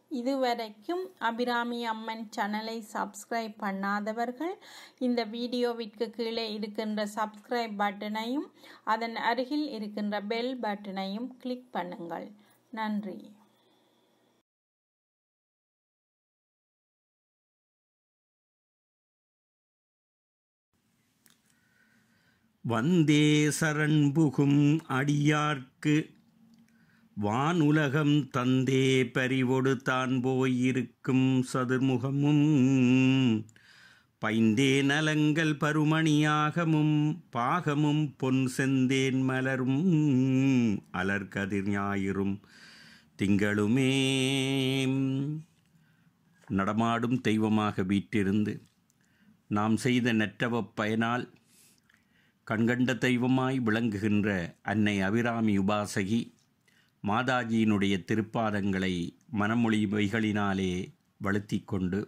இதுவரைக்கும் அபிராமி அம்மன் சேனலை சப்ஸ்கிரைப் பண்ணாதவர்கள் இந்த வீடியோவிற்கு கீழே இருக்கின்ற சப்ஸ்கிரைப் பட்டனையும் அதன் அருகில் இருக்கின்ற பெல் பட்டனையும் கிளிக் பண்ணுங்கள் நன்றி வந்தே சரண்புகும் அடியார்க்கு வானுலகம் தந்தே பறிவொடு தான் போயிருக்கும் சதுர்முகமும் பைந்தே நலங்கள் பருமணியாகமும் பாகமும் பொன் செந்தேன் மலரும் அலர்கதிர் ஞாயிறும் திங்களுமே நடமாடும் தெய்வமாக வீற்றிருந்து நாம் செய்த நெற்றவப் பயனால் கண்கண்ட தெய்வமாய் விளங்குகின்ற அன்னை அபிராமி உபாசகி மாதாஜியினுடைய திருப்பாதங்களை மனமொழி வைகளினாலே வழுத்தி கொண்டு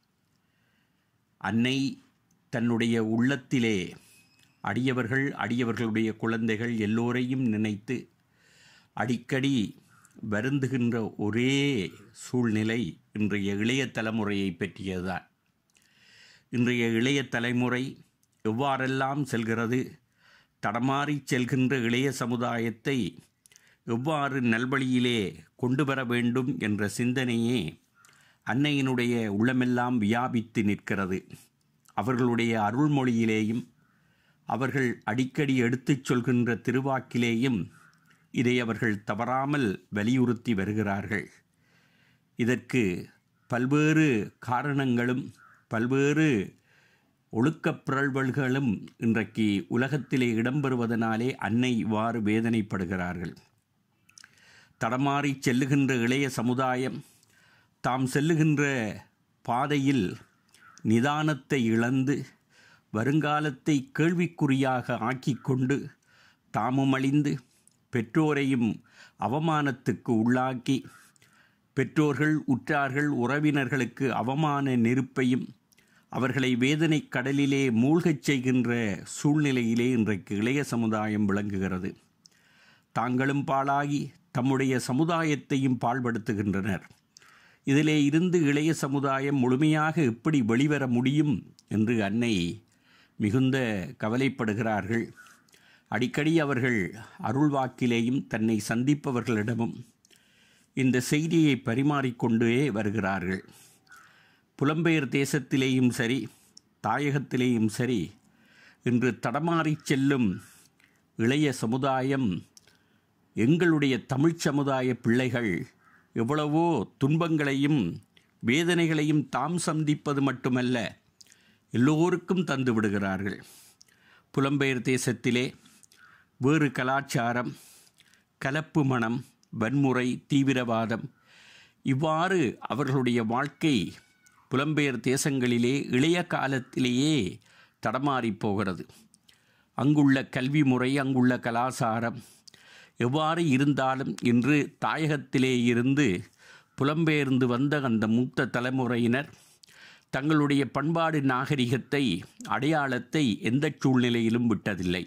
அன்னை தன்னுடைய உள்ளத்திலே அடியவர்கள் அடியவர்களுடைய குழந்தைகள் எல்லோரையும் நினைத்து அடிக்கடி வருந்துகின்ற ஒரே சூழ்நிலை இன்றைய இளைய தலைமுறையை பற்றியதுதான் இன்றைய இளைய தலைமுறை எவ்வாறெல்லாம் செல்கிறது தடமாறி செல்கின்ற இளைய சமுதாயத்தை எவ்வாறு நல்வழியிலே கொண்டு வர வேண்டும் என்ற சிந்தனையே அன்னையினுடைய உள்ளமெல்லாம் வியாபித்து நிற்கிறது அவர்களுடைய அருள்மொழியிலேயும் அவர்கள் அடிக்கடி எடுத்துச் சொல்கின்ற திருவாக்கிலேயும் இதை அவர்கள் தவறாமல் வலியுறுத்தி வருகிறார்கள் இதற்கு பல்வேறு காரணங்களும் பல்வேறு ஒழுக்கப் பிறழ்வல்களும் இன்றைக்கு உலகத்திலே இடம்பெறுவதனாலே அன்னை இவ்வாறு வேதனைப்படுகிறார்கள் தடமாறி செல்லுகின்ற இளைய சமுதாயம் தாம் செல்லுகின்ற பாதையில் நிதானத்தை இழந்து வருங்காலத்தை கேள்விக்குறியாக ஆக்கிக் கொண்டு தாமும் அழிந்து பெற்றோரையும் அவமானத்துக்கு உள்ளாக்கி பெற்றோர்கள் உற்றார்கள் உறவினர்களுக்கு அவமான நெருப்பையும் அவர்களை வேதனை கடலிலே மூழ்கச் செய்கின்ற சூழ்நிலையிலே இன்றைக்கு இளைய சமுதாயம் விளங்குகிறது தாங்களும் பாழாகி தம்முடைய சமுதாயத்தையும் பாழ்படுத்துகின்றனர் இதிலே இருந்து இளைய சமுதாயம் முழுமையாக எப்படி வெளிவர முடியும் என்று அன்னை மிகுந்த கவலைப்படுகிறார்கள் அடிக்கடி அவர்கள் அருள்வாக்கிலேயும் தன்னை சந்திப்பவர்களிடமும் இந்த செய்தியை பரிமாறிக்கொண்டே வருகிறார்கள் புலம்பெயர் தேசத்திலேயும் சரி தாயகத்திலேயும் சரி இன்று தடமாறிச் செல்லும் இளைய சமுதாயம் எங்களுடைய தமிழ்ச் சமுதாய பிள்ளைகள் எவ்வளவோ துன்பங்களையும் வேதனைகளையும் தாம் சந்திப்பது மட்டுமல்ல எல்லோருக்கும் தந்து விடுகிறார்கள் புலம்பெயர் தேசத்திலே வேறு கலாச்சாரம் கலப்பு மனம் வன்முறை தீவிரவாதம் இவ்வாறு அவர்களுடைய வாழ்க்கை புலம்பெயர் தேசங்களிலே இளைய காலத்திலேயே தடமாறி போகிறது அங்குள்ள கல்வி முறை அங்குள்ள கலாச்சாரம் எவ்வாறு இருந்தாலும் இன்று தாயகத்திலே இருந்து புலம்பெயர்ந்து வந்த அந்த மூத்த தலைமுறையினர் தங்களுடைய பண்பாடு நாகரிகத்தை அடையாளத்தை எந்த சூழ்நிலையிலும் விட்டதில்லை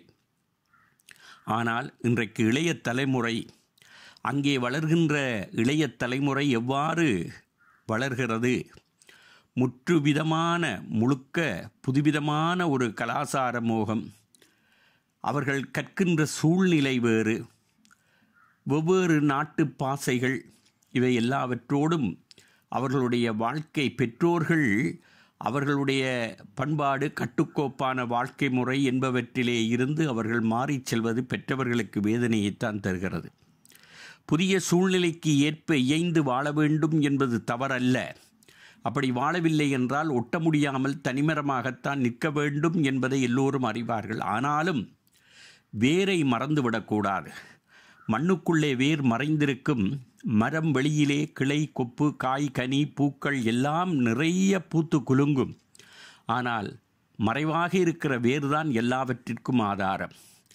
ஆனால் இன்றைக்கு இளைய தலைமுறை அங்கே வளர்கின்ற இளைய தலைமுறை எவ்வாறு வளர்கிறது முற்றுவிதமான முழுக்க புதுவிதமான ஒரு கலாசார மோகம் அவர்கள் கற்கின்ற சூழ்நிலை வேறு வெவ்வேறு நாட்டு பாசைகள் இவை எல்லாவற்றோடும் அவர்களுடைய வாழ்க்கை பெற்றோர்கள் அவர்களுடைய பண்பாடு கட்டுக்கோப்பான வாழ்க்கை முறை என்பவற்றிலே இருந்து அவர்கள் மாறிச் செல்வது பெற்றவர்களுக்கு வேதனையைத்தான் தருகிறது புதிய சூழ்நிலைக்கு ஏற்ப இயைந்து வாழ வேண்டும் என்பது தவறல்ல அப்படி வாழவில்லை என்றால் ஒட்ட முடியாமல் தனிமரமாகத்தான் நிற்க வேண்டும் என்பதை எல்லோரும் அறிவார்கள் ஆனாலும் வேரை மறந்துவிடக்கூடாது மண்ணுக்குள்ளே வேர் மறைந்திருக்கும் மரம் வெளியிலே கிளை கொப்பு காய் கனி பூக்கள் எல்லாம் நிறைய பூத்து குலுங்கும் ஆனால் மறைவாக இருக்கிற வேர்தான் எல்லாவற்றிற்கும் ஆதாரம்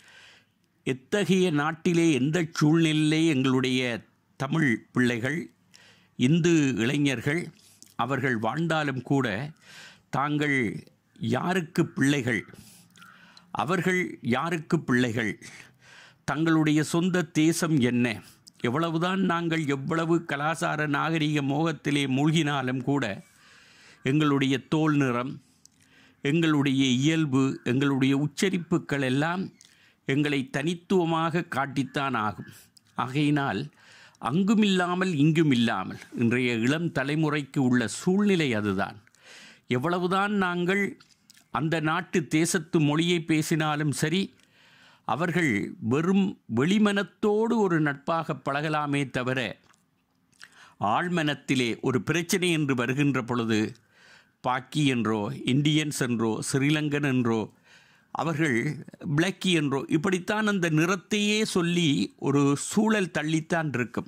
எத்தகைய நாட்டிலே எந்த சூழ்நிலையிலே எங்களுடைய தமிழ் பிள்ளைகள் இந்து இளைஞர்கள் அவர்கள் வாழ்ந்தாலும் கூட தாங்கள் யாருக்கு பிள்ளைகள் அவர்கள் யாருக்கு பிள்ளைகள் தங்களுடைய சொந்த தேசம் என்ன எவ்வளவுதான் நாங்கள் எவ்வளவு கலாசார நாகரிக மோகத்திலே மூழ்கினாலும் கூட எங்களுடைய தோல் நிறம் எங்களுடைய இயல்பு எங்களுடைய உச்சரிப்புகள் எல்லாம் எங்களை தனித்துவமாக காட்டித்தான் ஆகும் ஆகையினால் அங்குமில்லாமல் இங்குமில்லாமல் இன்றைய இளம் தலைமுறைக்கு உள்ள சூழ்நிலை அதுதான் எவ்வளவுதான் நாங்கள் அந்த நாட்டு தேசத்து மொழியை பேசினாலும் சரி அவர்கள் வெறும் வெளிமனத்தோடு ஒரு நட்பாக பழகலாமே தவிர ஆழ்மனத்திலே ஒரு பிரச்சனை என்று வருகின்ற பொழுது பாக்கி என்றோ இந்தியன்ஸ் என்றோ ஸ்ரீலங்கன் என்றோ அவர்கள் பிளாக்கி என்றோ இப்படித்தான் அந்த நிறத்தையே சொல்லி ஒரு சூழல் தள்ளித்தான் இருக்கும்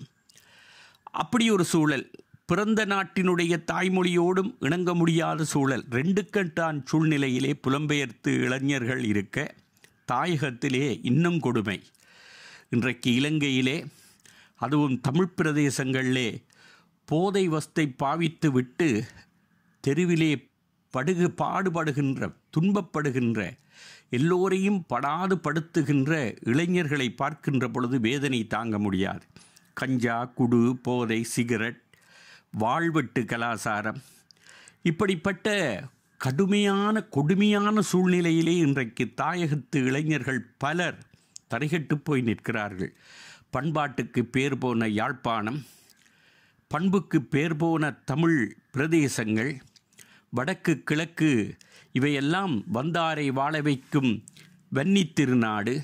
அப்படி ஒரு சூழல் பிறந்த நாட்டினுடைய தாய்மொழியோடும் இணங்க முடியாத சூழல் ரெண்டு கட்டான் சூழ்நிலையிலே புலம்பெயர்த்து இளைஞர்கள் இருக்க தாயகத்திலே இன்னும் கொடுமை இன்றைக்கு இலங்கையிலே அதுவும் தமிழ் பிரதேசங்களிலே போதை வஸ்தை பாவித்து விட்டு தெருவிலே படுகு பாடுபடுகின்ற துன்பப்படுகின்ற எல்லோரையும் படாது படுத்துகின்ற இளைஞர்களை பார்க்கின்ற பொழுது வேதனை தாங்க முடியாது கஞ்சா குடு போதை சிகரெட் வாழ்வெட்டு கலாசாரம் இப்படிப்பட்ட கடுமையான கொடுமையான சூழ்நிலையிலே இன்றைக்கு தாயகத்து இளைஞர்கள் பலர் தரைகட்டு போய் நிற்கிறார்கள் பண்பாட்டுக்கு பேர் போன யாழ்ப்பாணம் பண்புக்கு பேர் போன தமிழ் பிரதேசங்கள் வடக்கு கிழக்கு இவையெல்லாம் வந்தாரை வாழ வைக்கும் வன்னித் திருநாடு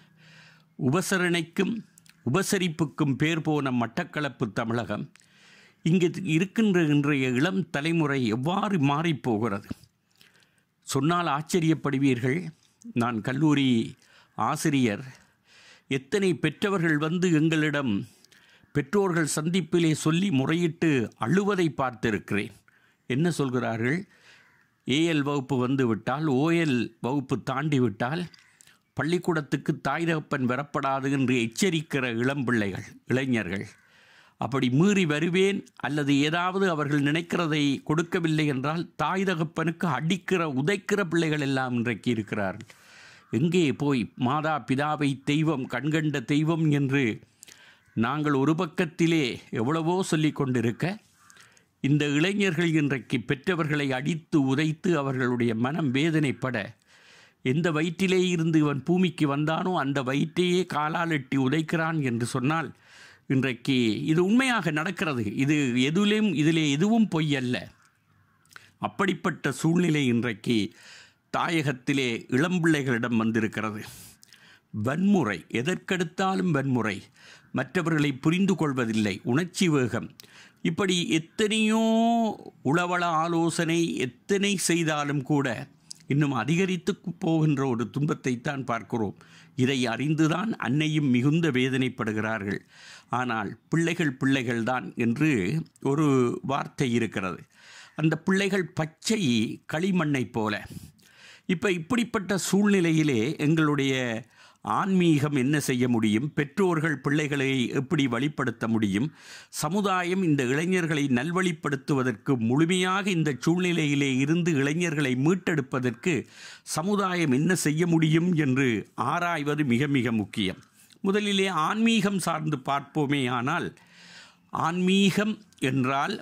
உபசரணைக்கும் உபசரிப்புக்கும் பேர் போன மட்டக்களப்பு தமிழகம் இங்கு இருக்கின்ற இன்றைய இளம் தலைமுறை எவ்வாறு மாறிப்போகிறது சொன்னால் ஆச்சரியப்படுவீர்கள் நான் கல்லூரி ஆசிரியர் எத்தனை பெற்றவர்கள் வந்து எங்களிடம் பெற்றோர்கள் சந்திப்பிலே சொல்லி முறையிட்டு அழுவதை பார்த்திருக்கிறேன் என்ன சொல்கிறார்கள் ஏஎல் வகுப்பு வந்து விட்டால் ஓஎல் வகுப்பு தாண்டி விட்டால் பள்ளிக்கூடத்துக்கு தாய் தகப்பன் வரப்படாது என்று எச்சரிக்கிற இளம் பிள்ளைகள் இளைஞர்கள் அப்படி மீறி வருவேன் அல்லது ஏதாவது அவர்கள் நினைக்கிறதை கொடுக்கவில்லை என்றால் தாய் தகப்பனுக்கு அடிக்கிற உதைக்கிற பிள்ளைகள் எல்லாம் இன்றைக்கு இருக்கிறார்கள் எங்கே போய் மாதா பிதாவை தெய்வம் கண்கண்ட தெய்வம் என்று நாங்கள் ஒரு பக்கத்திலே எவ்வளவோ சொல்லிக் கொண்டிருக்க இந்த இளைஞர்கள் இன்றைக்கு பெற்றவர்களை அடித்து உதைத்து அவர்களுடைய மனம் வேதனைப்பட எந்த வயிற்றிலே இருந்து இவன் பூமிக்கு வந்தானோ அந்த வயிற்றையே காலால் எட்டி உதைக்கிறான் என்று சொன்னால் இன்றைக்கு இது உண்மையாக நடக்கிறது இது எதிலும் இதிலே எதுவும் பொய் அல்ல அப்படிப்பட்ட சூழ்நிலை இன்றைக்கு தாயகத்திலே இளம்பிள்ளைகளிடம் வந்திருக்கிறது வன்முறை எதற்கெடுத்தாலும் வன்முறை மற்றவர்களை புரிந்து கொள்வதில்லை உணர்ச்சி வேகம் இப்படி எத்தனையோ உளவள ஆலோசனை எத்தனை செய்தாலும் கூட இன்னும் அதிகரித்து போகின்ற ஒரு துன்பத்தைத்தான் பார்க்கிறோம் இதை அறிந்துதான் அன்னையும் மிகுந்த வேதனைப்படுகிறார்கள் ஆனால் பிள்ளைகள் பிள்ளைகள்தான் என்று ஒரு வார்த்தை இருக்கிறது அந்த பிள்ளைகள் பச்சை களிமண்ணை போல இப்போ இப்படிப்பட்ட சூழ்நிலையிலே எங்களுடைய ஆன்மீகம் என்ன செய்ய முடியும் பெற்றோர்கள் பிள்ளைகளை எப்படி வழிப்படுத்த முடியும் சமுதாயம் இந்த இளைஞர்களை நல்வழிப்படுத்துவதற்கு முழுமையாக இந்த சூழ்நிலையிலே இருந்து இளைஞர்களை மீட்டெடுப்பதற்கு சமுதாயம் என்ன செய்ய முடியும் என்று ஆராய்வது மிக மிக முக்கியம் முதலிலே ஆன்மீகம் சார்ந்து பார்ப்போமே ஆனால் ஆன்மீகம் என்றால்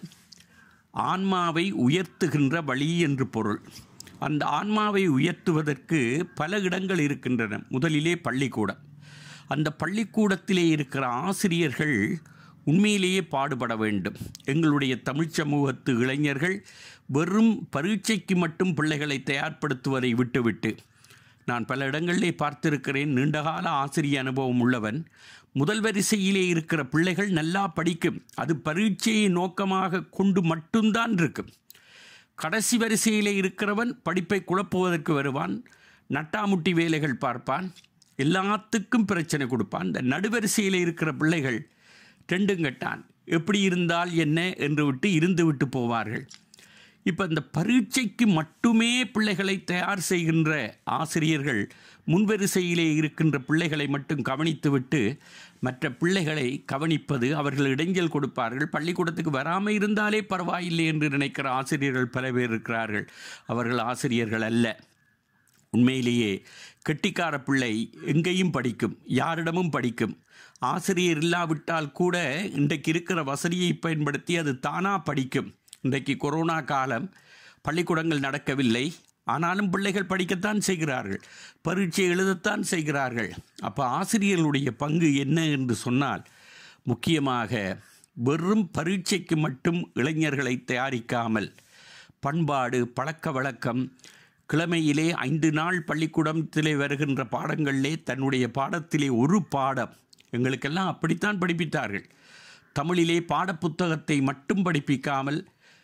ஆன்மாவை உயர்த்துகின்ற வழி என்று பொருள் அந்த ஆன்மாவை உயர்த்துவதற்கு பல இடங்கள் இருக்கின்றன முதலிலே பள்ளிக்கூடம் அந்த பள்ளிக்கூடத்திலே இருக்கிற ஆசிரியர்கள் உண்மையிலேயே பாடுபட வேண்டும் எங்களுடைய தமிழ் சமூகத்து இளைஞர்கள் வெறும் பரீட்சைக்கு மட்டும் பிள்ளைகளை தயார்படுத்துவதை விட்டுவிட்டு நான் பல இடங்களிலே பார்த்திருக்கிறேன் நீண்டகால ஆசிரிய அனுபவம் உள்ளவன் முதல் வரிசையிலே இருக்கிற பிள்ளைகள் நல்லா படிக்கும் அது பரீட்சையை நோக்கமாக கொண்டு மட்டும்தான் இருக்கும் கடைசி வரிசையில் இருக்கிறவன் படிப்பை குழப்புவதற்கு வருவான் நட்டாமுட்டி வேலைகள் பார்ப்பான் எல்லாத்துக்கும் பிரச்சனை கொடுப்பான் இந்த நடுவரிசையில் இருக்கிற பிள்ளைகள் ரெண்டும் கட்டான் எப்படி இருந்தால் என்ன என்று விட்டு இருந்து விட்டு போவார்கள் இப்போ இந்த பரீட்சைக்கு மட்டுமே பிள்ளைகளை தயார் செய்கின்ற ஆசிரியர்கள் முன்வரிசையிலே இருக்கின்ற பிள்ளைகளை மட்டும் கவனித்துவிட்டு மற்ற பிள்ளைகளை கவனிப்பது அவர்கள் இடைஞ்சல் கொடுப்பார்கள் பள்ளிக்கூடத்துக்கு வராமல் இருந்தாலே பரவாயில்லை என்று நினைக்கிற ஆசிரியர்கள் பல பேர் இருக்கிறார்கள் அவர்கள் ஆசிரியர்கள் அல்ல உண்மையிலேயே கெட்டிக்கார பிள்ளை எங்கேயும் படிக்கும் யாரிடமும் படிக்கும் ஆசிரியர் இல்லாவிட்டால் கூட இன்றைக்கு இருக்கிற வசதியை பயன்படுத்தி அது தானாக படிக்கும் இன்றைக்கு கொரோனா காலம் பள்ளிக்கூடங்கள் நடக்கவில்லை ஆனாலும் பிள்ளைகள் படிக்கத்தான் செய்கிறார்கள் பரீட்சை எழுதத்தான் செய்கிறார்கள் அப்போ ஆசிரியர்களுடைய பங்கு என்ன என்று சொன்னால் முக்கியமாக வெறும் பரீட்சைக்கு மட்டும் இளைஞர்களை தயாரிக்காமல் பண்பாடு பழக்க வழக்கம் கிழமையிலே ஐந்து நாள் பள்ளிக்கூடத்திலே வருகின்ற பாடங்களிலே தன்னுடைய பாடத்திலே ஒரு பாடம் எங்களுக்கெல்லாம் அப்படித்தான் படிப்பித்தார்கள் தமிழிலே பாடப்புத்தகத்தை மட்டும் படிப்பிக்காமல்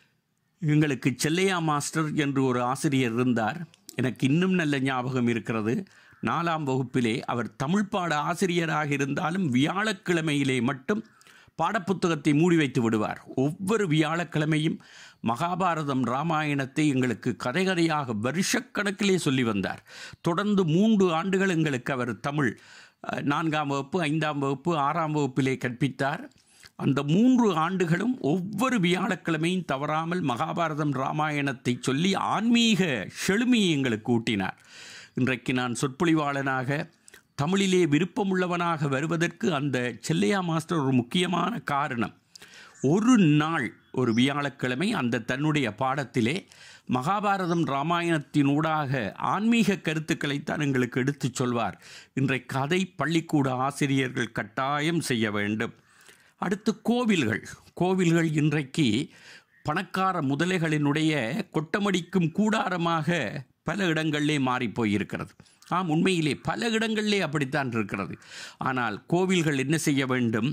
எங்களுக்கு செல்லையா மாஸ்டர் என்று ஒரு ஆசிரியர் இருந்தார் எனக்கு இன்னும் நல்ல ஞாபகம் இருக்கிறது நாலாம் வகுப்பிலே அவர் தமிழ் பாட ஆசிரியராக இருந்தாலும் வியாழக்கிழமையிலே மட்டும் பாடப்புத்தகத்தை மூடி வைத்து விடுவார் ஒவ்வொரு வியாழக்கிழமையும் மகாபாரதம் ராமாயணத்தை எங்களுக்கு கதை கதையாக வருஷக்கணக்கிலே சொல்லி வந்தார் தொடர்ந்து மூன்று ஆண்டுகள் எங்களுக்கு அவர் தமிழ் அஹ், நான்காம் வகுப்பு ஐந்தாம் வகுப்பு ஆறாம் வகுப்பிலே கற்பித்தார் அந்த மூன்று ஆண்டுகளும் ஒவ்வொரு வியாழக்கிழமையும் தவறாமல் மகாபாரதம் ராமாயணத்தை சொல்லி ஆன்மீக செழுமையை எங்களுக்கு ஊட்டினார் இன்றைக்கு நான் சொற்பொழிவாளனாக தமிழிலே விருப்பமுள்ளவனாக வருவதற்கு அந்த செல்லையா மாஸ்டர் ஒரு முக்கியமான காரணம் ஒரு நாள் ஒரு வியாழக்கிழமை அந்த தன்னுடைய பாடத்திலே மகாபாரதம் ராமாயணத்தினூடாக ஆன்மீக கருத்துக்களைத்தான் எங்களுக்கு எடுத்துச் சொல்வார் இன்றைக்கு அதை பள்ளிக்கூட ஆசிரியர்கள் கட்டாயம் செய்ய வேண்டும் அடுத்து கோவில்கள் கோவில்கள் இன்றைக்கு பணக்கார முதலைகளினுடைய கொட்டமடிக்கும் கூடாரமாக பல இடங்களிலே மாறிப் போயிருக்கிறது ஆம் உண்மையிலே பல இடங்களிலே அப்படித்தான் இருக்கிறது ஆனால் கோவில்கள் என்ன செய்ய வேண்டும்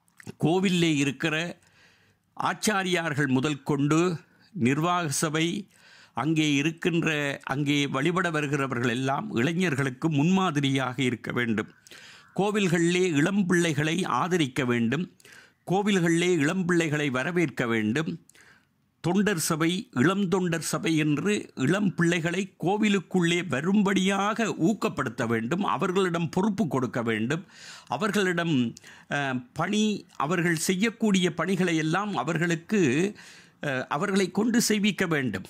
கோவிலே இருக்கிற ஆச்சாரியார்கள் முதல் கொண்டு நிர்வாக சபை அங்கே இருக்கின்ற அங்கே வழிபட வருகிறவர்கள் எல்லாம் இளைஞர்களுக்கு முன்மாதிரியாக இருக்க வேண்டும் கோவில்களிலே இளம் பிள்ளைகளை ஆதரிக்க வேண்டும் கோவில்களிலே இளம் பிள்ளைகளை வரவேற்க வேண்டும் தொண்டர் சபை இளம் தொண்டர் சபை என்று இளம் பிள்ளைகளை கோவிலுக்குள்ளே வரும்படியாக ஊக்கப்படுத்த வேண்டும் அவர்களிடம் பொறுப்பு கொடுக்க வேண்டும் அவர்களிடம் அஹ், பணி அவர்கள் செய்யக்கூடிய பணிகளை எல்லாம் அவர்களுக்கு அஹ், அவர்களை கொண்டு செய்விக்க வேண்டும்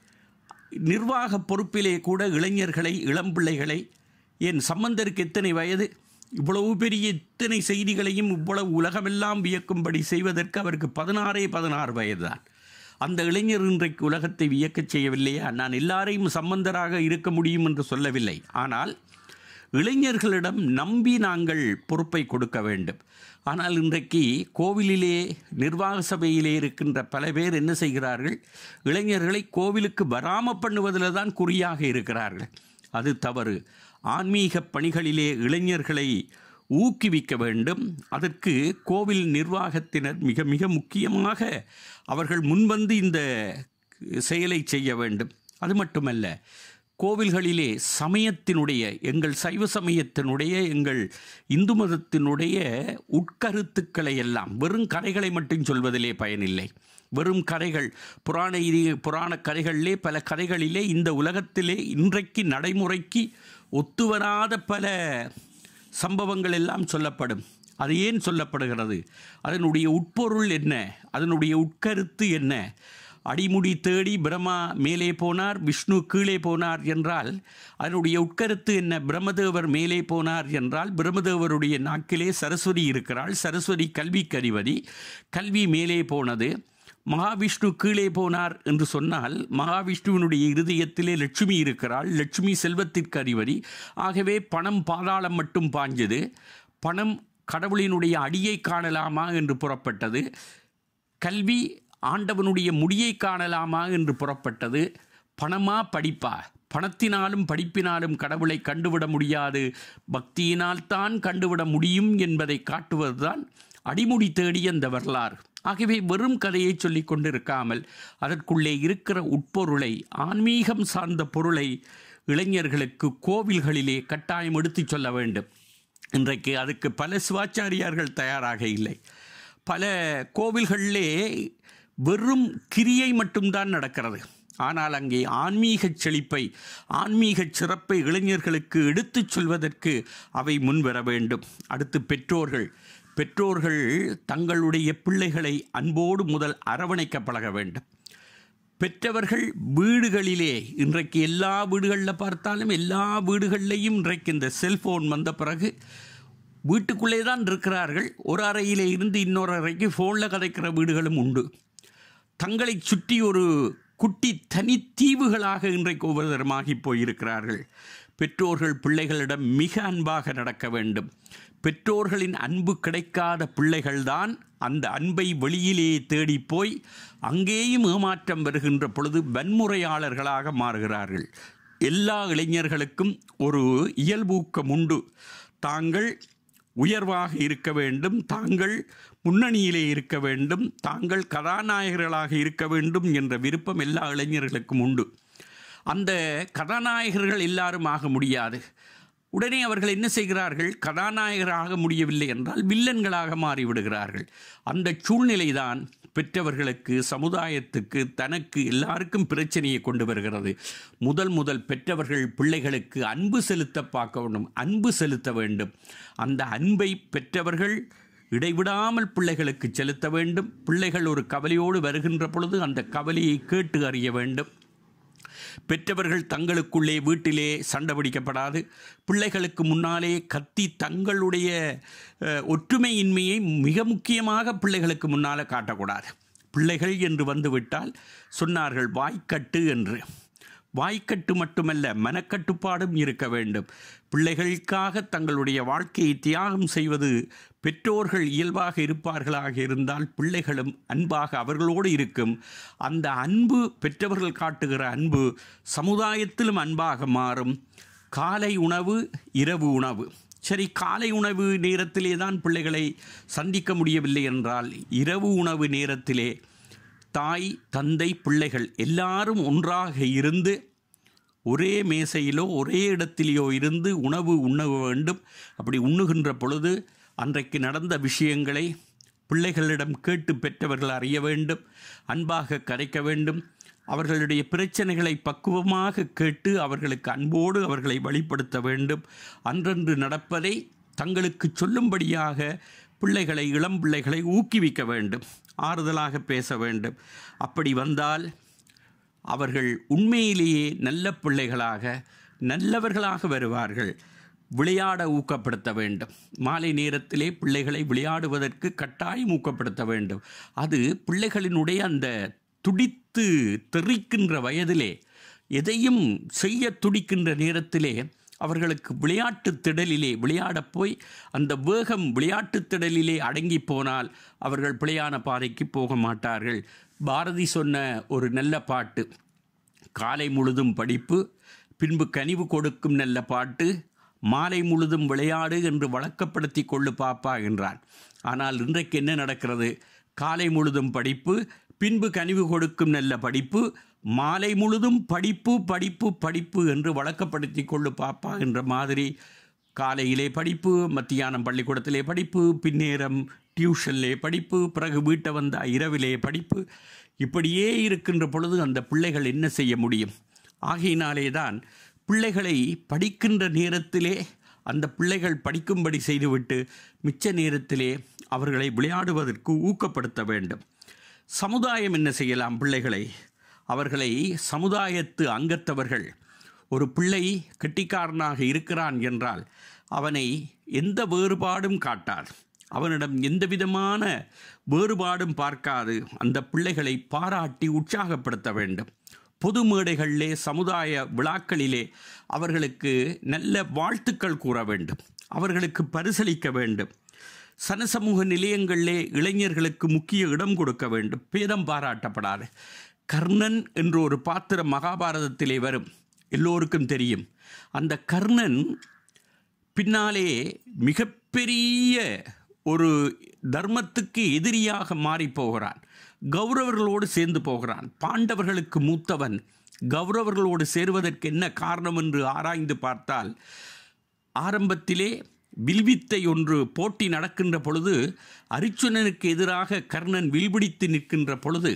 நிர்வாக பொறுப்பிலே கூட இளைஞர்களை இளம் பிள்ளைகளை என் சம்பந்தருக்கு எத்தனை வயது இவ்வளவு பெரிய இத்தனை செய்திகளையும் இவ்வளவு உலகமெல்லாம் வியக்கும்படி செய்வதற்கு அவருக்கு பதினாறே பதினாறு வயதுதான் அந்த இளைஞர் இன்றைக்கு உலகத்தை வியக்கச் செய்யவில்லையா நான் எல்லாரையும் சம்பந்தராக இருக்க முடியும் என்று சொல்லவில்லை ஆனால் இளைஞர்களிடம் நம்பி நாங்கள் பொறுப்பை கொடுக்க வேண்டும் ஆனால் இன்றைக்கு கோவிலிலே நிர்வாக சபையிலே இருக்கின்ற பல பேர் என்ன செய்கிறார்கள் இளைஞர்களை கோவிலுக்கு வராமல் பண்ணுவதில் தான் குறியாக இருக்கிறார்கள் அது தவறு ஆன்மீக பணிகளிலே இளைஞர்களை ஊக்குவிக்க வேண்டும் அதற்கு கோவில் நிர்வாகத்தினர் மிக மிக முக்கியமாக அவர்கள் முன்வந்து இந்த செயலை செய்ய வேண்டும் அது மட்டுமல்ல கோவில்களிலே சமயத்தினுடைய எங்கள் சைவ சமயத்தினுடைய எங்கள் இந்து மதத்தினுடைய உட்கருத்துக்களை எல்லாம் வெறும் கதைகளை மட்டும் சொல்வதிலே பயனில்லை வெறும் கதைகள் புராண இதி புராண கதைகளிலே பல கதைகளிலே இந்த உலகத்திலே இன்றைக்கு நடைமுறைக்கு ஒத்துவராத பல சம்பவங்கள் எல்லாம் சொல்லப்படும் அது ஏன் சொல்லப்படுகிறது அதனுடைய உட்பொருள் என்ன அதனுடைய உட்கருத்து என்ன அடிமுடி தேடி பிரம்மா மேலே போனார் விஷ்ணு கீழே போனார் என்றால் அதனுடைய உட்கருத்து என்ன பிரம்மதேவர் மேலே போனார் என்றால் பிரம்மதேவருடைய நாக்கிலே சரஸ்வதி இருக்கிறாள் சரஸ்வதி கல்விக்கு அதிபதி கல்வி மேலே போனது மகாவிஷ்ணு கீழே போனார் என்று சொன்னால் மகாவிஷ்ணுவினுடைய இருதயத்திலே லட்சுமி இருக்கிறாள் லட்சுமி செல்வத்திற்கு அதிபதி ஆகவே பணம் பாதாளம் மட்டும் பாஞ்சது பணம் கடவுளினுடைய அடியை காணலாமா என்று புறப்பட்டது கல்வி ஆண்டவனுடைய முடியை காணலாமா என்று புறப்பட்டது பணமா படிப்பா பணத்தினாலும் படிப்பினாலும் கடவுளை கண்டுவிட முடியாது பக்தியினால் தான் கண்டுவிட முடியும் என்பதை காட்டுவதுதான் அடிமுடி தேடிய அந்த வரலாறு ஆகவே வெறும் கதையை சொல்லிக் கொண்டிருக்காமல் அதற்குள்ளே இருக்கிற உட்பொருளை ஆன்மீகம் சார்ந்த பொருளை இளைஞர்களுக்கு கோவில்களிலே கட்டாயம் எடுத்துச் சொல்ல வேண்டும் இன்றைக்கு அதுக்கு பல சிவாச்சாரியார்கள் தயாராக இல்லை பல கோவில்களிலே வெறும் கிரியை மட்டும்தான் நடக்கிறது ஆனால் அங்கே ஆன்மீக செழிப்பை ஆன்மீக சிறப்பை இளைஞர்களுக்கு எடுத்துச் சொல்வதற்கு அவை முன்வர வேண்டும் அடுத்து பெற்றோர்கள் பெற்றோர்கள் தங்களுடைய பிள்ளைகளை அன்போடு முதல் அரவணைக்க பழக வேண்டும் பெற்றவர்கள் வீடுகளிலே இன்றைக்கு எல்லா வீடுகளில் பார்த்தாலும் எல்லா வீடுகளிலையும் இன்றைக்கு இந்த செல்போன் வந்த பிறகு வீட்டுக்குள்ளே தான் இருக்கிறார்கள் ஒரு அறையிலே இருந்து இன்னொரு அறைக்கு ஃபோனில் கதைக்கிற வீடுகளும் உண்டு தங்களை சுற்றி ஒரு குட்டி தனித்தீவுகளாக இன்றைக்கு ஒவ்வொருத்தரமாகி போயிருக்கிறார்கள் பெற்றோர்கள் பிள்ளைகளிடம் மிக அன்பாக நடக்க வேண்டும் பெற்றோர்களின் அன்பு கிடைக்காத பிள்ளைகள்தான் அந்த அன்பை வெளியிலே தேடி போய் அங்கேயும் ஏமாற்றம் வருகின்ற பொழுது வன்முறையாளர்களாக மாறுகிறார்கள் எல்லா இளைஞர்களுக்கும் ஒரு இயல்பூக்கம் உண்டு தாங்கள் உயர்வாக இருக்க வேண்டும் தாங்கள் முன்னணியிலே இருக்க வேண்டும் தாங்கள் கதாநாயகர்களாக இருக்க வேண்டும் என்ற விருப்பம் எல்லா இளைஞர்களுக்கும் உண்டு அந்த கதாநாயகர்கள் எல்லாரும் ஆக முடியாது உடனே அவர்கள் என்ன செய்கிறார்கள் கதாநாயகராக முடியவில்லை என்றால் வில்லன்களாக மாறிவிடுகிறார்கள் அந்த சூழ்நிலைதான் பெற்றவர்களுக்கு சமுதாயத்துக்கு தனக்கு எல்லாருக்கும் பிரச்சனையை கொண்டு வருகிறது முதல் முதல் பெற்றவர்கள் பிள்ளைகளுக்கு அன்பு செலுத்த பார்க்க வேண்டும் அன்பு செலுத்த வேண்டும் அந்த அன்பை பெற்றவர்கள் இடைவிடாமல் பிள்ளைகளுக்கு செலுத்த வேண்டும் பிள்ளைகள் ஒரு கவலையோடு வருகின்ற பொழுது அந்த கவலையை கேட்டு அறிய வேண்டும் பெற்றவர்கள் தங்களுக்குள்ளே வீட்டிலே சண்டை பிடிக்கப்படாது பிள்ளைகளுக்கு முன்னாலே கத்தி தங்களுடைய அஹ், ஒற்றுமையின்மையை மிக முக்கியமாக பிள்ளைகளுக்கு முன்னால் காட்டக்கூடாது பிள்ளைகள் என்று வந்துவிட்டால் சொன்னார்கள் வாய்க்கட்டு என்று வாய்க்கட்டு மட்டுமல்ல மனக்கட்டுப்பாடும் இருக்க வேண்டும் பிள்ளைகளுக்காக தங்களுடைய வாழ்க்கையை தியாகம் செய்வது பெற்றோர்கள் இயல்பாக இருப்பார்களாக இருந்தால் பிள்ளைகளும் அன்பாக அவர்களோடு இருக்கும் அந்த அன்பு பெற்றவர்கள் காட்டுகிற அன்பு சமுதாயத்திலும் அன்பாக மாறும் காலை உணவு இரவு உணவு சரி காலை உணவு நேரத்திலே தான் பிள்ளைகளை சந்திக்க முடியவில்லை என்றால் இரவு உணவு நேரத்திலே தாய் தந்தை பிள்ளைகள் எல்லாரும் ஒன்றாக இருந்து ஒரே மேசையிலோ ஒரே இடத்திலேயோ இருந்து உணவு உண்ண வேண்டும் அப்படி உண்ணுகின்ற பொழுது அன்றைக்கு நடந்த விஷயங்களை பிள்ளைகளிடம் கேட்டு பெற்றவர்கள் அறிய வேண்டும் அன்பாக கரைக்க வேண்டும் அவர்களுடைய பிரச்சனைகளை பக்குவமாக கேட்டு அவர்களுக்கு அன்போடு அவர்களை வழிப்படுத்த வேண்டும் அன்றன்று நடப்பதை தங்களுக்கு சொல்லும்படியாக பிள்ளைகளை இளம் பிள்ளைகளை ஊக்குவிக்க வேண்டும் ஆறுதலாக பேச வேண்டும் அப்படி வந்தால் அவர்கள் உண்மையிலேயே நல்ல பிள்ளைகளாக நல்லவர்களாக வருவார்கள் விளையாட ஊக்கப்படுத்த வேண்டும் மாலை நேரத்திலே பிள்ளைகளை விளையாடுவதற்கு கட்டாயம் ஊக்கப்படுத்த வேண்டும் அது பிள்ளைகளினுடைய அந்த துடித்து தெறிக்கின்ற வயதிலே எதையும் செய்ய துடிக்கின்ற நேரத்திலே அவர்களுக்கு விளையாட்டு திடலிலே விளையாடப் போய் அந்த வேகம் விளையாட்டு திடலிலே அடங்கி போனால் அவர்கள் பிழையான பாதைக்கு போக மாட்டார்கள் பாரதி சொன்ன ஒரு நல்ல பாட்டு காலை முழுதும் படிப்பு பின்பு கனிவு கொடுக்கும் நல்ல பாட்டு மாலை முழுதும் விளையாடு என்று வழக்கப்படுத்தி கொள்ளு பாப்பா என்றான் ஆனால் இன்றைக்கு என்ன நடக்கிறது காலை முழுதும் படிப்பு பின்பு கனிவு கொடுக்கும் நல்ல படிப்பு மாலை முழுதும் படிப்பு படிப்பு படிப்பு என்று வழக்கப்படுத்தி கொள்ளு பாப்பா என்ற மாதிரி காலையிலே படிப்பு மத்தியானம் பள்ளிக்கூடத்திலே படிப்பு பின்னேரம் டியூஷன்லே படிப்பு பிறகு வீட்டை வந்த இரவிலே படிப்பு இப்படியே இருக்கின்ற பொழுது அந்த பிள்ளைகள் என்ன செய்ய முடியும் ஆகையினாலே தான் பிள்ளைகளை படிக்கின்ற நேரத்திலே அந்த பிள்ளைகள் படிக்கும்படி செய்துவிட்டு மிச்ச நேரத்திலே அவர்களை விளையாடுவதற்கு ஊக்கப்படுத்த வேண்டும் சமுதாயம் என்ன செய்யலாம் பிள்ளைகளை அவர்களை சமுதாயத்து அங்கத்தவர்கள் ஒரு பிள்ளை கெட்டிக்காரனாக இருக்கிறான் என்றால் அவனை எந்த வேறுபாடும் காட்டாது அவனிடம் எந்த விதமான வேறுபாடும் பார்க்காது அந்த பிள்ளைகளை பாராட்டி உற்சாகப்படுத்த வேண்டும் பொது மேடைகளிலே சமுதாய விழாக்களிலே அவர்களுக்கு நல்ல வாழ்த்துக்கள் கூற வேண்டும் அவர்களுக்கு பரிசளிக்க வேண்டும் சனசமூக நிலையங்களிலே இளைஞர்களுக்கு முக்கிய இடம் கொடுக்க வேண்டும் பேதம் பாராட்டப்படாது கர்ணன் என்ற ஒரு பாத்திரம் மகாபாரதத்திலே வரும் எல்லோருக்கும் தெரியும் அந்த கர்ணன் பின்னாலே மிகப்பெரிய ஒரு தர்மத்துக்கு எதிரியாக மாறி போகிறான் கௌரவர்களோடு சேர்ந்து போகிறான் பாண்டவர்களுக்கு மூத்தவன் கௌரவர்களோடு சேருவதற்கு என்ன காரணம் என்று ஆராய்ந்து பார்த்தால் ஆரம்பத்திலே வில்வித்தை ஒன்று போட்டி நடக்கின்ற பொழுது அரிச்சுனனுக்கு எதிராக கர்ணன் வில்பிடித்து நிற்கின்ற பொழுது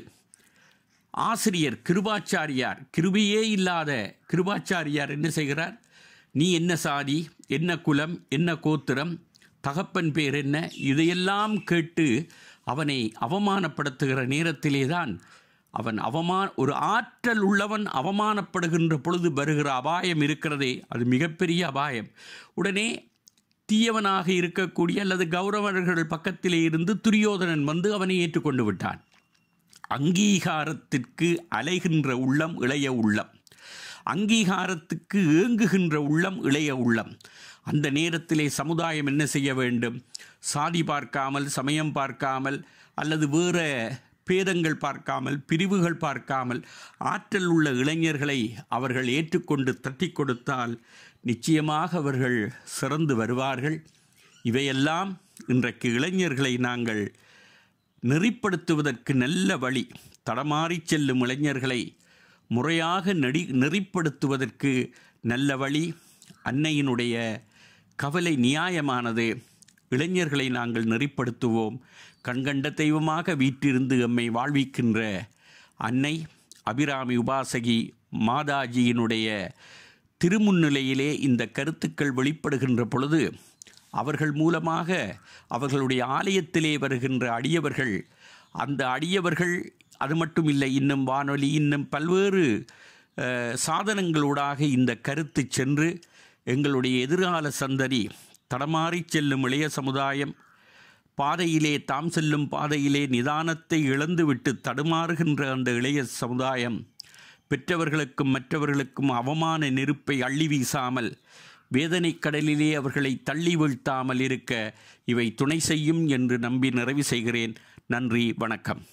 ஆசிரியர் கிருபாச்சாரியார் கிருபையே இல்லாத கிருபாச்சாரியார் என்ன செய்கிறார் நீ என்ன சாதி என்ன குலம் என்ன கோத்திரம் தகப்பன் பேர் என்ன இதையெல்லாம் கேட்டு அவனை அவமானப்படுத்துகிற நேரத்திலே தான் அவன் அவமான ஒரு ஆற்றல் உள்ளவன் அவமானப்படுகின்ற பொழுது வருகிற அபாயம் இருக்கிறதே அது மிகப்பெரிய அபாயம் உடனே தீயவனாக இருக்கக்கூடிய அல்லது கௌரவர்கள் பக்கத்திலே இருந்து துரியோதனன் வந்து அவனை ஏற்றுக்கொண்டு விட்டான் அங்கீகாரத்திற்கு அலைகின்ற உள்ளம் இளைய உள்ளம் அங்கீகாரத்துக்கு ஏங்குகின்ற உள்ளம் இளைய உள்ளம் அந்த நேரத்திலே சமுதாயம் என்ன செய்ய வேண்டும் சாதி பார்க்காமல் சமயம் பார்க்காமல் அல்லது வேறு பேதங்கள் பார்க்காமல் பிரிவுகள் பார்க்காமல் ஆற்றல் உள்ள இளைஞர்களை அவர்கள் ஏற்றுக்கொண்டு தட்டி கொடுத்தால் நிச்சயமாக அவர்கள் சிறந்து வருவார்கள் இவையெல்லாம் இன்றைக்கு இளைஞர்களை நாங்கள் நெறிப்படுத்துவதற்கு நல்ல வழி தடமாறி செல்லும் இளைஞர்களை முறையாக நெடி நெறிப்படுத்துவதற்கு நல்ல வழி அன்னையினுடைய கவலை நியாயமானது இளைஞர்களை நாங்கள் நெறிப்படுத்துவோம் கண்கண்ட தெய்வமாக வீற்றிருந்து எம்மை வாழ்விக்கின்ற அன்னை அபிராமி உபாசகி மாதாஜியினுடைய திருமுன்னிலையிலே இந்த கருத்துக்கள் வெளிப்படுகின்ற பொழுது அவர்கள் மூலமாக அவர்களுடைய ஆலயத்திலே வருகின்ற அடியவர்கள் அந்த அடியவர்கள் அது மட்டும் இல்லை இன்னும் வானொலி இன்னும் பல்வேறு அஹ், சாதனங்களூடாக இந்த கருத்து சென்று எங்களுடைய எதிர்கால சந்ததி தடமாறிச் செல்லும் இளைய சமுதாயம் பாதையிலே தாம் செல்லும் பாதையிலே நிதானத்தை இழந்துவிட்டு தடுமாறுகின்ற அந்த இளைய சமுதாயம் பெற்றவர்களுக்கும் மற்றவர்களுக்கும் அவமான நெருப்பை அள்ளி வீசாமல் வேதனைக் கடலிலே அவர்களை தள்ளி வீழ்த்தாமல் இருக்க இவை துணை செய்யும் என்று நம்பி நிறைவு செய்கிறேன் நன்றி வணக்கம்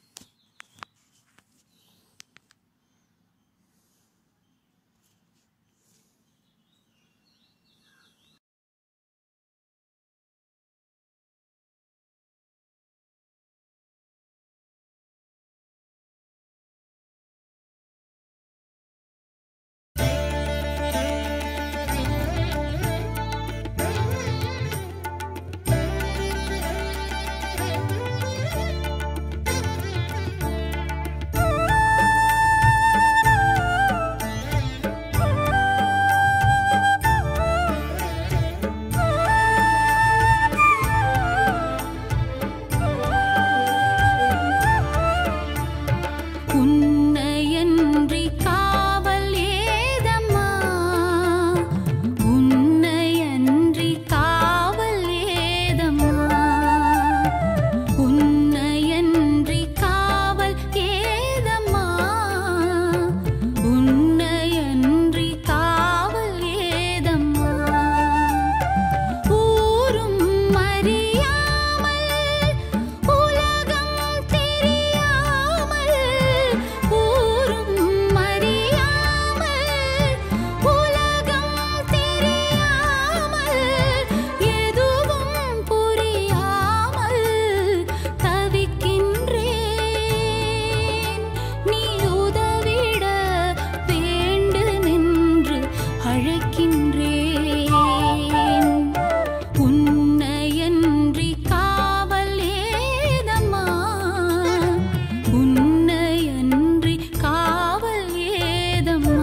உன்னையன்றி காவல் ஏதம்மா உன்னையன்றி காவல் ஏதம்மா உன்னையன்றி காவல் ஏதம்மா உன்னையன்றி காவல் ஏதம்மா ஊரும் அறியாமல் உலகம் தெரியாமல் ஊரும் அறியாமல் உலகம் தெரியாமல் எதுவும் புரியாமல் தவிக்கின்றேன் நீ உதவிட வேண்டுமென்று அழைக்கின்றேன் உன்னையன்றி காவல் ஏதம்மா உன்னையன்றி காவல் ஏதம்மா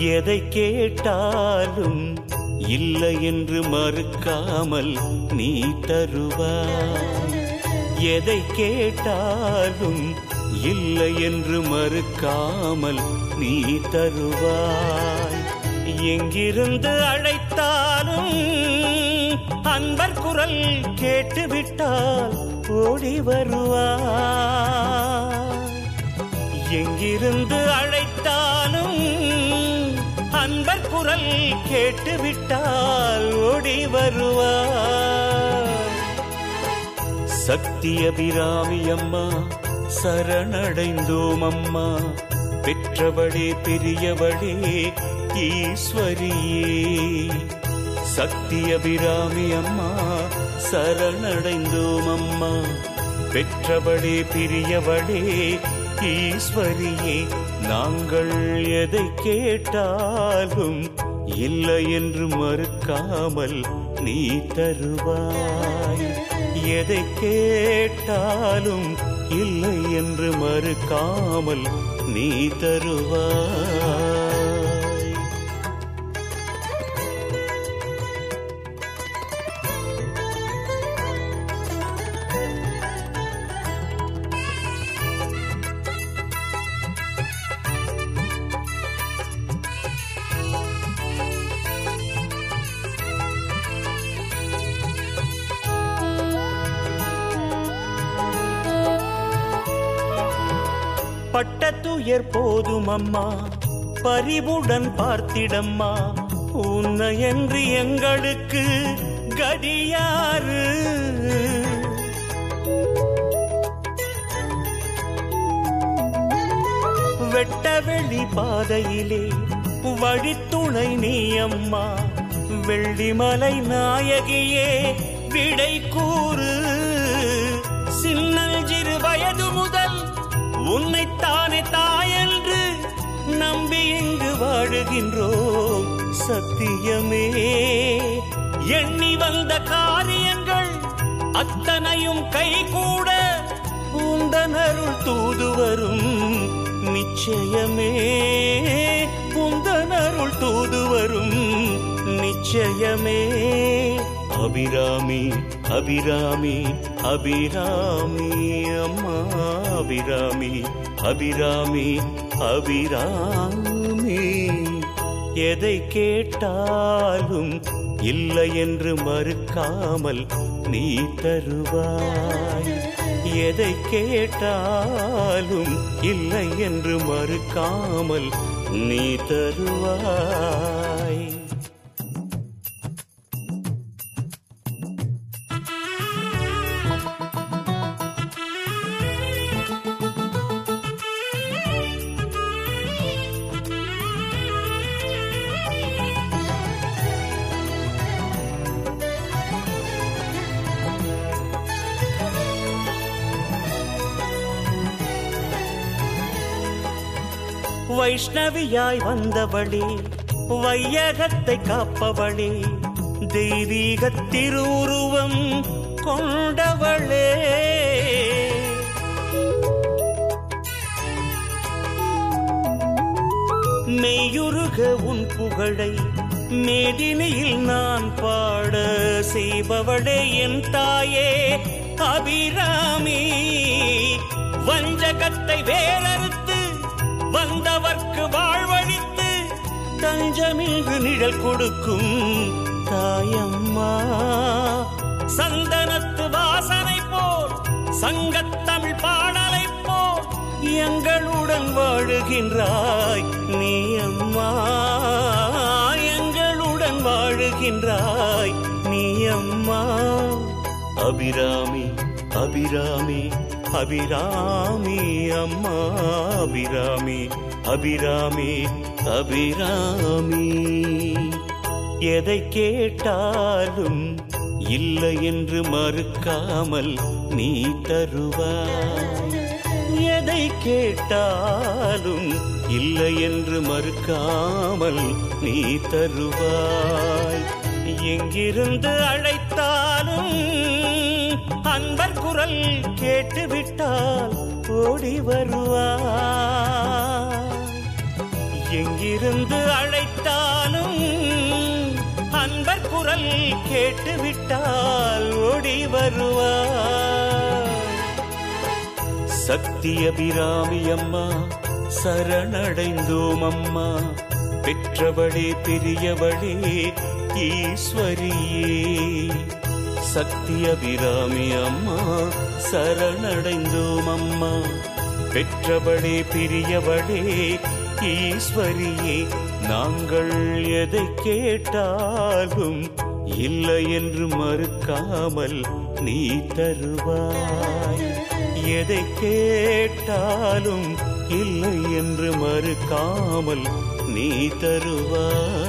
எதை கேட்டாலும் இல்லை என்று மறுக்காமல் நீ தருவாய் எதை கேட்டாலும் இல்லை என்று மறுக்காமல் நீ தருவாய் எங்கிருந்து அழைத்தாலும் அன்பர் குரல் கேட்டுவிட்டால் ஓடி வருவாய் எங்கிருந்து அழைத்தாலும் அன்பர் குரல் கேட்டுவிட்டால் ஓடி வருவார் சத்தியபிராமி அம்மா சரணடைந்தோம் அம்மா பெற்றவளே பெரியவளே ஈஸ்வரியே சத்தியபிராமி அம்மா சரணடைந்தோம் அம்மா பெற்றவளே பெரியவளே ஈஸ்வரியே நாங்கள் எதை கேட்டாலும் இல்லை என்று மறுக்காமல் நீ தருவாய் எதை கேட்டாலும் இல்லை என்று மறுக்காமல் நீ தருவாய் பட்டத்துயர் போதும் அம்மா பரிவுடன் பார்த்திடம்மா உன்னை என்று எங்களுக்கு கதியாறு வெட்ட வெளி பாதையிலே வழித்துணை நீ அம்மா வெள்ளிமலை நாயகியே விடை கூறு சின்னஞ்சிறு வயது முதல் உன்னைத்தானே தாயென்று நம்பி இங்கு வாழுகின்றோம் சத்தியமே எண்ணி வந்த காரியங்கள் அத்தனையும் கைகூட உந்தனருள் தூது வரும் நிச்சயமே உந்தனருள் தூது வரும் நிச்சயமே அபிராமி அபிராமி அபிராமி அம்மா அபிராமி அபிராமி அபிராமி எதை கேட்டாலும் இல்லை என்று மறுக்காமல் நீ தருவாய் எதை கேட்டாலும் இல்லை என்று மறுக்காமல் நீ தருவாய் வைஷ்ணவியாய் வந்தவளே வையகத்தை காப்பவளே தெய்வீக திருவுருவம் கொண்டவளே மெய்யுருக உன் புகழை மேதினியில் நான் பாட செய்பவளே என் தாயே அபிராமி வஞ்சகத்தை வேறறுத்து வந்தவர்க்கு வாழ்வழித்து தஞ்சமின்று நிழல் கொடுக்கும் தாயம்மா சந்தனத்து வாசனை போல் சங்கத்தமிழ் பாடலை போல் எங்களுடன் வாழுகின்றாய் நீ அம்மா எங்களுடன் வாழுகின்றாய் நீ அம்மா அபிராமி அபிராமி அபிராமி அம்மா அபிராமி அபிராமி அபிராமி எதை கேட்டாலும் இல்லை என்று மறுக்காமல் நீ தருவாய் எதை கேட்டாலும் இல்லை என்று மறுக்காமல் நீ தருவாய் எங்கிருந்து அழைத்தாலும் அன்பர் குரல் கேட்டுவிட்டால் ஓடி வருவாய் எங்கிருந்து அழைத்தாலும் அன்பர் குரல் கேட்டுவிட்டால் ஓடி வருவார் சத்தியபிராமி அம்மா சரணடைந்தோம் அம்மா பெற்றவளே பெரியவளே ஈஸ்வரியே சத்தியபிராமி அம்மா சரணடைந்தோம் அம்மா பெற்றவளே பெரியவளே ஈஸ்வரியே நாங்கள் எதை கேட்டாலும் இல்லை என்று மறுக்காமல் நீ தருவாய் எதை கேட்டாலும் இல்லை என்று மறுக்காமல் நீ தருவாய்